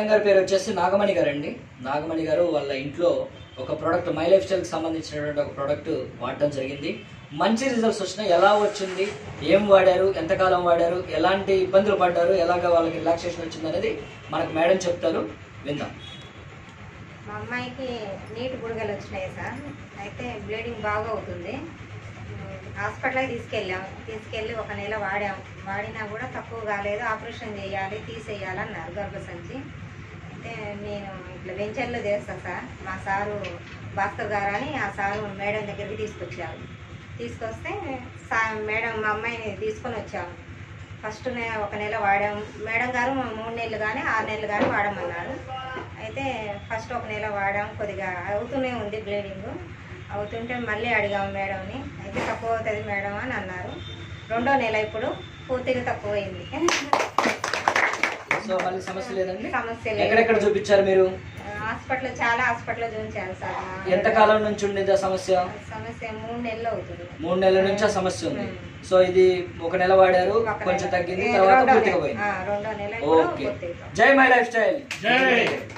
Madam గారి పేరు వచ్చేసి నాగమణి గారు అండి నాగమణి గారు వాళ్ళ ఇంట్లో ఒక ప్రోడక్ట్ మై లైఫ్ స్టైల్కి సంబంధించినటువంటి ఒక ప్రోడక్ట్ వాడటం జరిగింది మంచి రిజల్ట్స్ వచ్చినాయి ఎలా వచ్చింది ఏం వాడారు ఎంతకాలం వాడారు ఎలాంటి ఇబ్బందులు పడ్డారు ఎలాగ వాళ్ళకి రిలాక్సేషన్ వచ్చింది అనేది మనకు మేడం చెప్తారు విందాం మా అమ్మాయికి నీటి బుడగలు వచ్చినాయి సార్ అయితే బ్లీడింగ్ బాగా అవుతుంది ఉమ్, హాస్పిటల్కి తీసుకెళ్ళాం తీసుకెళ్ళి ఒక నెల వాడాం వాడినా కూడా తక్కువ కాలేదు ఆపరేషన్ చేయాలి తీసేయాలన్నారు గర్భసంచి అయితే నేను ఇట్లా వెంచర్లో చేస్తా సార్ మా సారు భాస్కర్ గారు అని ఆ సారు మేడం దగ్గరికి తీసుకొచ్చారు తీసుకొస్తే సా మేడం మా అమ్మాయిని తీసుకొని వచ్చాము ఫస్ట్ నే ఒక నెల వాడాం మేడం గారు మూడు నెలలు కానీ ఆరు నెలలు కానీ వాడమన్నారు అయితే ఫస్ట్ ఒక నెల వాడాం కొద్దిగా అవుతూనే ఉంది బ్లీడింగ్ అవుతుంటే మళ్ళీ అడిగాము మేడంని అయితే తక్కువ అవుతుంది మేడం అని అన్నారు రెండో నెల ఇప్పుడు పూర్తిగా తక్కువ అయింది సో మళ్ళీ సమస్య లేదండి సమస్య లేదు. ఎక్కడెక్కడ చూపించారు మీరు హాస్పిటల్ చాలా హాస్పిటల్ చూపించాను సార్ మా- ఎంతకాలం నుంచి ఉండేది ఆ సమస్య సమస్య మూడు నెలలు అవుతుంది మూడు నెలల నుంచి ఆ సమస్య ఉంది ఉమ్. సో ఇది ఒక నెల వాడారు ఒక నెల. కొంచెం తగ్గింది ఏ, తర్వాత రెండో పూర్తిగా నెల. పోయింది ఆ, రెండో నెల ఇప్పుడు ఓకే పూర్తిగా జై మై లైఫ్ స్టైల్ జై